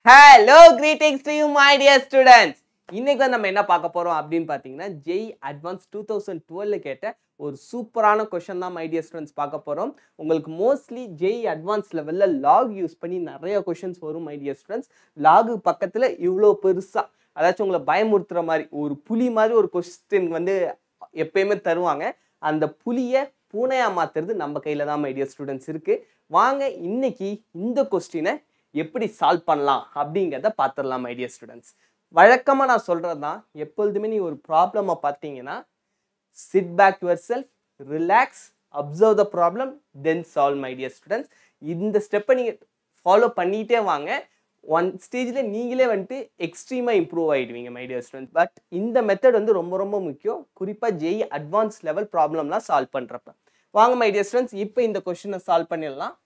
hello greetings to you my dear students இன்னைக்கு வந்து நம்ம என்ன பார்க்க போறோம் அப்படின்னு பார்த்தீங்கன்னா ஜெய் அட்வான்ஸ் டூ தௌசண்ட் டுவெல்ல கேட்ட ஒரு சூப்பரான கொஷன் தான் மை டியர் ஸ்டூடெண்ட்ஸ் பார்க்க போறோம் உங்களுக்கு மோஸ்ட்லி ஜெய் அட்வான்ஸ் லெவல்ல லாக் யூஸ் பண்ணி நிறைய கொஷின்ஸ் வரும் மை டியர் ஸ்டூடெண்ட்ஸ் லாகு பக்கத்துல இவ்வளோ பெருசா அதாச்சும் உங்களை பயமுறுத்துற மாதிரி ஒரு புலி மாதிரி ஒரு கொஸ்டின் வந்து எப்பயுமே தருவாங்க அந்த புலியை பூனையா மாத்துறது நம்ம கையில தான் மை டியர் ஸ்டூடெண்ட்ஸ் இருக்கு வாங்க இன்னைக்கு இந்த கொஸ்டினை எப்படி சால்வ் பண்ணலாம் அப்படிங்கிறத பார்த்துடலாம் மை டியர் ஸ்டூடெண்ட்ஸ் வழக்கமாக நான் சொல்கிறது தான் எப்பொழுதுமே நீ ஒரு ப்ராப்ளமை பார்த்தீங்கன்னா sit back yourself relax observe the problem then solve my dear students இந்த ஸ்டெப்பை நீங்கள் ஃபாலோ பண்ணிகிட்டே வாங்க ஒன் ஸ்டேஜில் நீங்களே வந்துட்டு எக்ஸ்ட்ரீமாக இம்ப்ரூவ் ஆகிடுவீங்க மை டியர் ஸ்டூடெண்ட்ஸ் பட் இந்த மெத்தட் வந்து ரொம்ப ரொம்ப முக்கியம் குறிப்பாக ஜெய் அட்வான்ஸ் லெவல் ப்ராப்ளம்லாம் சால்வ் பண்ணுறப்ப வாங்க மை டியர் ஸ்டூடெண்ட்ஸ் இப்போ இந்த கொஷினை சால்வ் பண்ணிடலாம்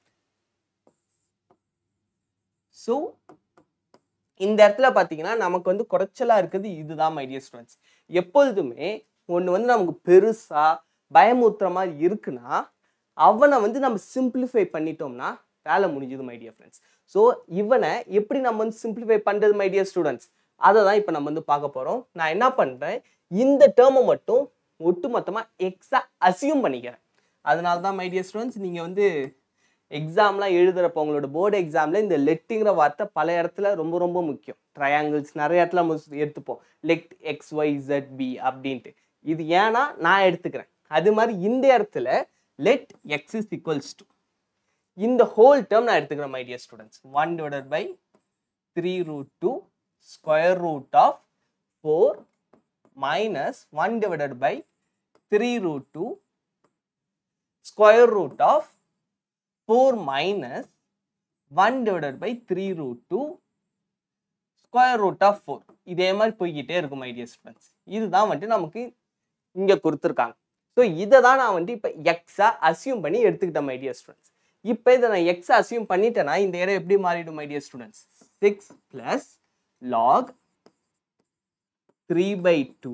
ஸோ இந்த இடத்துல பார்த்தீங்கன்னா நமக்கு வந்து குறைச்சலாக இருக்குது இதுதான் மை டியர் ஸ்டூடெண்ட்ஸ் எப்பொழுதுமே ஒன்று வந்து நமக்கு பெருசாக பயமுறுத்துற மாதிரி இருக்குன்னா அவனை வந்து நம்ம சிம்பிளிஃபை பண்ணிட்டோம்னா வேலை முடிஞ்சது மை டியர் ஃப்ரெண்ட்ஸ் ஸோ இவனை எப்படி நம்ம வந்து சிம்பிளிஃபை பண்ணுறது மை டியர் ஸ்டூடெண்ட்ஸ் அதை தான் இப்போ நம்ம வந்து பார்க்க போகிறோம் நான் என்ன பண்ணுறேன் இந்த டேர்மை மட்டும் ஒட்டுமொத்தமாக எக்ஸா அசியூம் பண்ணிக்கிறேன் அதனால தான் மை டியர் ஸ்டூடெண்ட்ஸ் நீங்கள் வந்து எக்ஸாம்லாம் எழுதுறப்போ உங்களோட போர்டு எக்ஸாமில் இந்த லெட்டுங்கிற வார்த்தை பல இடத்துல ரொம்ப ரொம்ப முக்கியம் ட்ரையாங்கிள்ஸ் நிறைய இடத்துல நம்ம எடுத்துப்போம் let X Y Z be அப்படின்ட்டு இது ஏன்னா நான் எடுத்துக்கிறேன் அது மாதிரி இந்த இடத்துல let X is equals to இந்த ஹோல் டேர்ம் நான் எடுத்துக்கிறேன் my dear students one divided by three root two square root of four minus one divided by three root two square root of 4 minus 1 divided by 3 root 2 square root of 4 இதே மாதிரி போய்கிட்டே இருக்கும் my dear students இதுதான் வந்துட்டு நமக்கு இங்கே கொடுத்துருக்காங்க so இதை தான் நான் வந்துட்டு இப்போ எக்ஸா அசியூம் பண்ணி எடுத்துக்கிட்டேன் மை டியர் ஸ்டூடெண்ட்ஸ் இப்போ இதை நான் எக்ஸ் அசியூம் பண்ணிட்டேன்னா இந்த இடம் எப்படி மாறிடும் my dear students six plus log three by two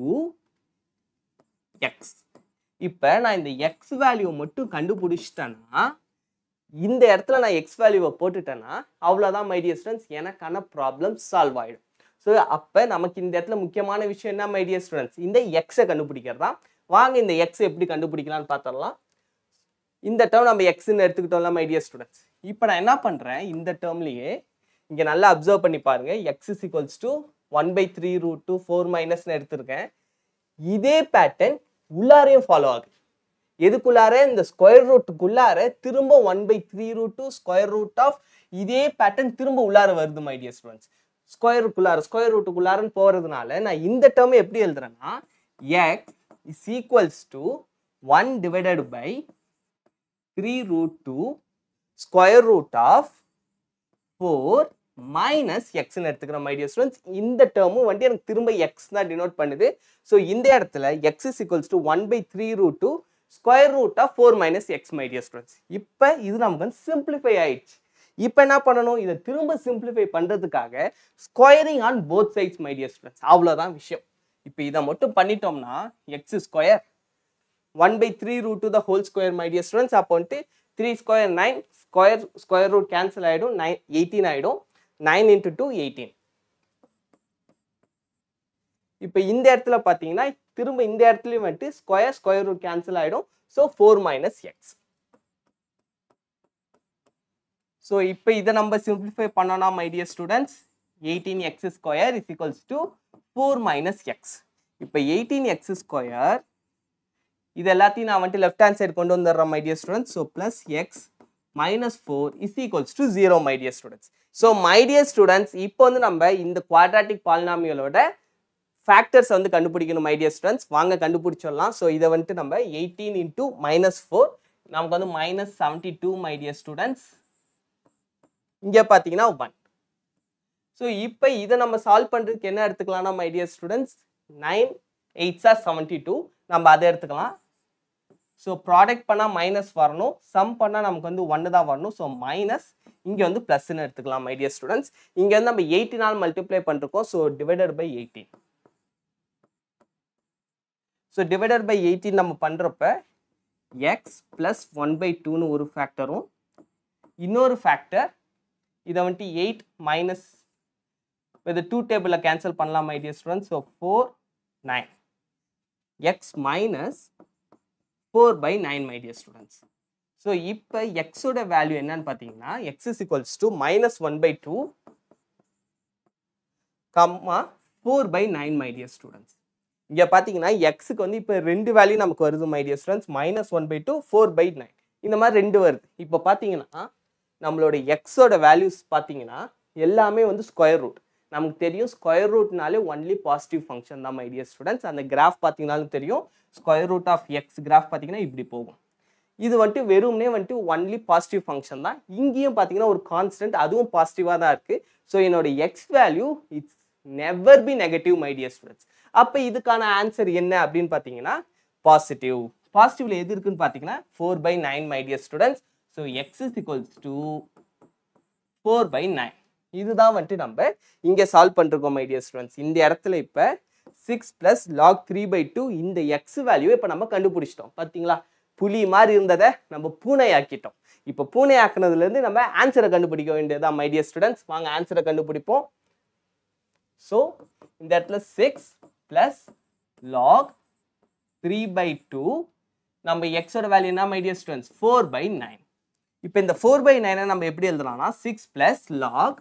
X இப்போ நான் இந்த எக்ஸ் வேல்யூ மட்டும் கண்டுபிடிச்சிட்டேன்னா இந்த இடத்துல நான் எக்ஸ் வேல்யூவை போட்டுட்டேன்னா அவ்வளோதான் மை டியர் ஸ்டூடெண்ட்ஸ் எனக்கான ப்ராப்ளம் சால்வ் ஆகிடும் ஸோ அப்போ நமக்கு இந்த இடத்துல முக்கியமான விஷயம் என்ன மை டியர் ஸ்டூடெண்ட்ஸ் இந்த எக்ஸை கண்டுபிடிக்கிறதா வாங்க இந்த எக்ஸ் எப்படி கண்டுபிடிக்கலாம்னு பார்த்துடலாம் இந்த டேர்ம் நம்ம எக்ஸ்ன்னு எடுத்துக்கிட்டோம்ல மை டியர் ஸ்டூடெண்ட்ஸ் இப்போ நான் என்ன பண்ணுறேன் இந்த டேர்ம்லேயே இங்கே நல்லா அப்சர்வ் பண்ணி பாருங்க X is equals to one by three root two four மைனஸ்னு எடுத்திருக்கேன் இதே பேட்டர்ன் உள்ளாரையும் ஃபாலோ ஆகுது எதுக்குள்ளார இந்த ஸ்கொயர் ரூட்டுக்குள்ளார திரும்ப one by three root two square root of இதே பேட்டர்ன் திரும்ப உள்ளார வருது மை டியர் ஸ்டூடெண்ட்ஸ் ஸ்கொயருக்குள்ளார ஸ்கொயர் ரூட்டுக்குள்ளாரன்னு போகிறதுனால நான் இந்த டேர்ம் எப்படி எழுதுறேன்னா X is equals to one divided by three root two square root of four minus எக்ஸ்ன்னு எடுத்துக்கிறேன் மை டியர் ஸ்டூடெண்ட்ஸ் இந்த டேர்மும் வந்துட்டு எனக்கு திரும்ப எக்ஸ் தான் டினோட் பண்ணுது ஸோ இந்த இடத்துல X is equals to one by three root two square root of four minus X my dear students இப்போ இது நமக்கு வந்து சிம்பிளிஃபை ஆயிடுச்சு இப்போ என்ன பண்ணணும் இதை திரும்ப சிம்பிளிஃபை பண்ணுறதுக்காக squaring on both sides my dear students அவ்வளோதான் விஷயம் இப்போ இதை மட்டும் பண்ணிட்டோம்னா X square one by three root to the whole square my dear students அப்போ வந்துட்டு three square nine square square root cancel ஆகிடும் நைன் எயிட்டீன் ஆகிடும் நைன் இன்ட்டு டூ எயிட்டீன் இப்போ இந்த இடத்துல பார்த்தீங்கன்னா திரும்ப இந்த இடத்துலையும் வந்துட்டு ஸ்கொயர் ஸ்கொயர் ரூட் கேன்சல் ஆகிடும் so four minus X so இப்போ இதை நம்ம சிம்பிளிஃபை பண்ணோம்னா my dear students eighteen X square is equals to four minus X இப்போ எயிட்டீன் எக்ஸ் ஸ்கொயர் இது எல்லாத்தையும் நான் வந்துட்டு லெஃப்ட் ஹேண்ட் சைடு கொண்டு வந்துடுறேன் my dear students so plus X minus four is equals to zero my dear students so my dear students இப்போ வந்து நம்ம இந்த குவாட்ராட்டிக் பாலினாமியலோட ஃபேக்டர்ஸ் வந்து கண்டுபிடிக்கணும் மை டியர் ஸ்டூடெண்ட்ஸ் வாங்க கண்டுபிடிச்சிடலாம் ஸோ இதை வந்துட்டு நம்ம எயிட்டீன் இன்டூ மைனஸ் ஃபோர் நமக்கு வந்து minus seventy two my dear students இங்கே பார்த்தீங்கன்னா ஒன் ஸோ இப்போ இதை நம்ம சால்வ் பண்ணுறதுக்கு என்ன எடுத்துக்கலாம்னா மை டியர் ஸ்டூடெண்ட்ஸ் நைன் எயிட்ஸா செவன்டி டூ நம்ம அதை எடுத்துக்கலாம் ஸோ ப்ராடக்ட் பண்ணால் மைனஸ் வரணும் சம் பண்ணால் நமக்கு வந்து ஒன்று தான் வரணும் ஸோ மைனஸ் இங்கே வந்து ப்ளஸ்ன்னு எடுத்துக்கலாம் மை டியர் ஸ்டூடெண்ட்ஸ் இங்கே வந்து நம்ம எயிட்டினால் மல்டிப்ளை பண்ணிருக்கோம் so divided by eighteen so divided by eighteen நம்ம பண்ணுறப்ப எக்ஸ் ப்ளஸ் ஒன் பை டூன்னு ஒரு ஃபேக்டரும் இன்னொரு ஃபேக்டர் இதை வந்துட்டு எயிட் மைனஸ் இது டூ டேபிளில் கேன்சல் பண்ணலாம் my dear students so four nine X minus four by nine my dear students so இப்போ எக்ஸோட வேல்யூ என்னன்னு பார்த்தீங்கன்னா X is equals to minus one by two comma four by nine my dear students இங்கே பார்த்தீங்கன்னா எக்ஸுக்கு வந்து இப்போ ரெண்டு வேல்யூ நமக்கு வருது my dear students minus one by two four by nine இந்த மாதிரி ரெண்டு வருது இப்போ பார்த்தீங்கன்னா நம்மளோட எக்ஸோட வேல்யூஸ் பார்த்தீங்கன்னா எல்லாமே வந்து ஸ்கொயர் ரூட் நமக்கு தெரியும் ஸ்கொயர் ரூட்னாலே ஒன்லி பாசிட்டிவ் ஃபங்க்ஷன் தான் மை டியர் ஸ்டூடெண்ட்ஸ் அந்த கிராஃப் பார்த்தீங்கனாலும் தெரியும் square root of X graph பார்த்தீங்கன்னா இப்படி போகும் இது வந்துட்டு வெறும்னே வந்துட்டு ஒன்லி பாசிட்டிவ் ஃபங்க்ஷன் தான் இங்கேயும் பார்த்தீங்கன்னா ஒரு கான்ஸ்டன்ட் அதுவும் பாசிட்டிவாக தான் இருக்குது ஸோ என்னோட X value it's never be negative my dear students அப்போ இதுக்கான ஆன்சர் என்ன அப்படின்னு பார்த்தீங்கன்னா பாசிட்டிவ் பாசிட்டிவ்ல எது இருக்குன்னு பார்த்தீங்கன்னா four by nine my dear students so X is equals to four by nine இதுதான் வந்துட்டு நம்ம இங்கே சால்வ் பண்ணிருக்கோம் மை டியர் ஸ்டூடெண்ட்ஸ் இந்த இடத்துல இப்போ six plus log three by two இந்த எக்ஸ் வேல்யூ இப்போ நம்ம கண்டுபிடிச்சிட்டோம் பார்த்தீங்களா புலி மாதிரி இருந்ததை நம்ம பூனை ஆக்கிட்டோம் இப்போ பூனை ஆக்குனதுலேருந்து நம்ம ஆன்சரை கண்டுபிடிக்க வேண்டியதுதான் மை டியர் ஸ்டூடெண்ட்ஸ் வாங்க ஆன்சரை கண்டுபிடிப்போம் ஸோ இந்த இடத்துல six plus log three by two நம்ம எக்ஸோட வேல்யூ என்ன my dear students four by nine இப்போ இந்த ஃபோர் பை நைனை நம்ம எப்படி எழுதலாம்னா six plus log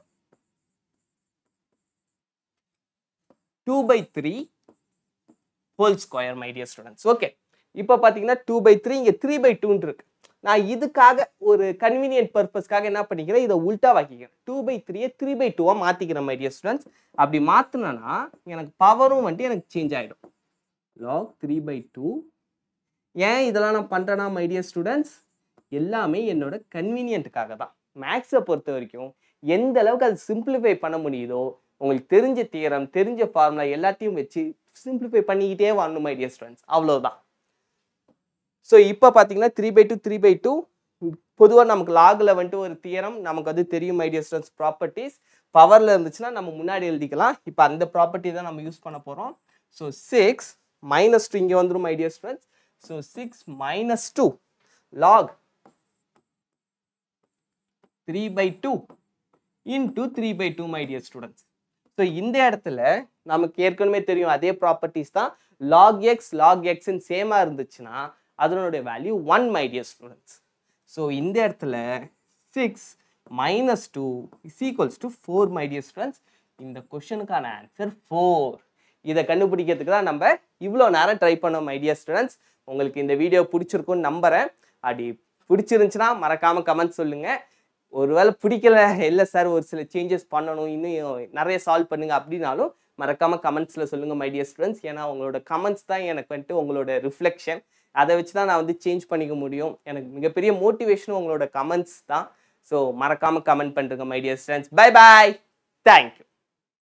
two by three whole square my dear students okay இப்போ பார்த்தீங்கன்னா டூ பை த்ரீ இங்கே த்ரீ பை டூன்னு இருக்கு நான் இதுக்காக ஒரு கன்வீனியன்ட் பர்பஸ்க்காக என்ன பண்ணிக்கிறேன் இதை உல்ட்டா வாக்கிக்கிறேன் டூ பை த்ரீயை த்ரீ பை டூவாக மாற்றிக்கிறேன் மை டியர் ஸ்டூடெண்ட்ஸ் அப்படி மாற்றினேன்னா எனக்கு பவரும் வந்துட்டு எனக்கு சேஞ்ச் ஆகிடும் லாக் த்ரீ பை டூ ஏன் இதெல்லாம் நான் பண்ணுறேன்னா மை டியர் ஸ்டூடெண்ட்ஸ் எல்லாமே என்னோட கன்வீனியன்ட்டுக்காக தான் மேக்ஸை பொறுத்த வரைக்கும் எந்த அளவுக்கு அது சிம்பிளிஃபை பண்ண முடியுதோ உங்களுக்கு தெரிஞ்ச தியரம் தெரிஞ்ச ஃபார்முலா எல்லாத்தையும் வச்சு சிம்பிளிஃபை பண்ணிக்கிட்டே வரணும் மை டியர் ஸ்டூடெண்ட்ஸ் அவ்வளோதான் ஸோ இப்போ பார்த்தீங்கன்னா three by two three by two பொதுவாக நமக்கு லாகில் வந்துட்டு ஒரு தியரம் நமக்கு வந்து தெரியும் மை டியர் ஸ்டூடெண்ட்ஸ் ப்ராப்பர்ட்டிஸ் பவரில் இருந்துச்சுன்னா நம்ம முன்னாடி எழுதிக்கலாம் இப்போ அந்த ப்ராப்பர்ட்டி தான் நம்ம யூஸ் பண்ண போகிறோம் ஸோ சிக்ஸ் மைனஸ் டூ இங்கே வந்துடும் my dear students so six minus two log three by two into three by two my dear students so இந்த இடத்துல நமக்கு ஏற்கனவே தெரியும் அதே ப்ராப்பர்ட்டிஸ் தான் லாக் எக்ஸ் லாக் எக்ஸ்ன்னு சேமாக இருந்துச்சுன்னா அதனுடைய value one my dear students so இந்த இடத்துல six minus two is equals to four my dear students இந்த கொஷனுக்கான ஆன்சர் ஃபோர் இதை கண்டுபிடிக்கிறதுக்கு தான் நம்ம இவ்வளோ நேரம் ட்ரை பண்ணோம் மை டியர் ஸ்டூடெண்ட்ஸ் உங்களுக்கு இந்த வீடியோ பிடிச்சிருக்கும்னு நம்புகிறேன் அப்படி பிடிச்சிருந்துச்சுன்னா மறக்காமல் கமெண்ட் சொல்லுங்கள் ஒருவேளை பிடிக்கல இல்லை சார் ஒரு சில சேஞ்சஸ் பண்ணணும் இன்னும் நிறைய சால்வ் பண்ணுங்க அப்படின்னாலும் மறக்காம கமெண்ட்ஸில் சொல்லுங்க மை டியர் ஸ்டூடெண்ட்ஸ் ஏன்னா உங்களோட கமெண்ட்ஸ் தான் எனக்கு வந்துட்டு உங்களோட ரிஃப்ளெக்ஷன் அதை வச்சு தான் நான் வந்து சேஞ்ச் பண்ணிக்க முடியும் எனக்கு மிகப்பெரிய மோட்டிவேஷனும் உங்களோட கமெண்ட்ஸ் தான் ஸோ மறக்காம கமெண்ட் பண்ணுறேங்க my dear students bye bye thank you